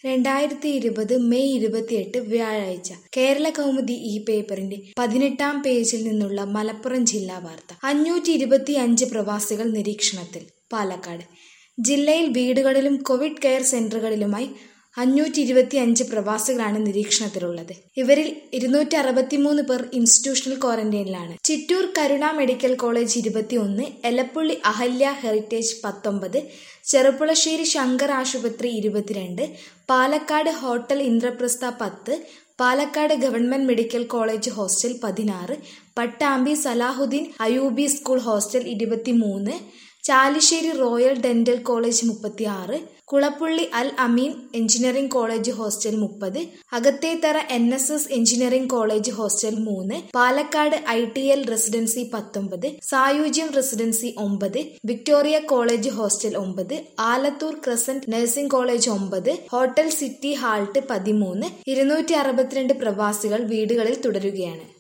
രണ്ടായിരത്തി ഇരുപത് മെയ് ഇരുപത്തിയെട്ട് വ്യാഴാഴ്ച കേരള കൗമുദി ഈ പേപ്പറിന്റെ പതിനെട്ടാം പേജിൽ നിന്നുള്ള മലപ്പുറം ജില്ലാ വാർത്ത അഞ്ഞൂറ്റി ഇരുപത്തിയഞ്ച് പ്രവാസികൾ നിരീക്ഷണത്തിൽ പാലക്കാട് ജില്ലയിൽ വീടുകളിലും കോവിഡ് കെയർ സെന്ററുകളിലുമായി അഞ്ഞൂറ്റി ഇരുപത്തി അഞ്ച് പ്രവാസികളാണ് നിരീക്ഷണത്തിലുള്ളത് ഇവരിൽ ഇരുന്നൂറ്റി അറുപത്തിമൂന്ന് പേർ ഇൻസ്റ്റിറ്റ്യൂഷണൽ ക്വാറന്റൈനിലാണ് ചിറ്റൂർ കരുണ മെഡിക്കൽ കോളേജ് ഇരുപത്തിയൊന്ന് എലപ്പുള്ളി അഹല്യ ഹെറിറ്റേജ് പത്തൊമ്പത് ചെറുപ്പുളശ്ശേരി ശങ്കർ ആശുപത്രി ഇരുപത്തിരണ്ട് പാലക്കാട് ഹോട്ടൽ ഇന്ദ്രപ്രസ്ഥ പത്ത് Palakkad government medical college hostel പതിനാറ് പട്ടാമ്പി സലാഹുദ്ദീൻ അയൂബി സ്കൂൾ ഹോസ്റ്റൽ ഇരുപത്തിമൂന്ന് ചാലിശ്ശേരി റോയൽ ഡെന്റൽ കോളേജ് മുപ്പത്തിയാറ് Kulappully Al Ameen engineering college hostel മുപ്പത് Akathethara N S S engineering college hostel മൂന്ന് Palakkad I T L residency പത്തൊമ്പത് സായുജ്യം റെസിഡൻസി ഒമ്പത് വിക്ടോറിയ കോളേജ് ഹോസ്റ്റൽ ഒമ്പത് ആലത്തൂർ ക്രസന്റ് നഴ്സിംഗ് കോളേജ് ഒമ്പത് ഹോട്ടൽ സിറ്റി ഹാൾട്ട് പതിമൂന്ന് ഇരുന്നൂറ്റി അറുപത്തിരണ്ട് പ്രവാസികൾ വീടുകളിൽ തുടരുകയാണ്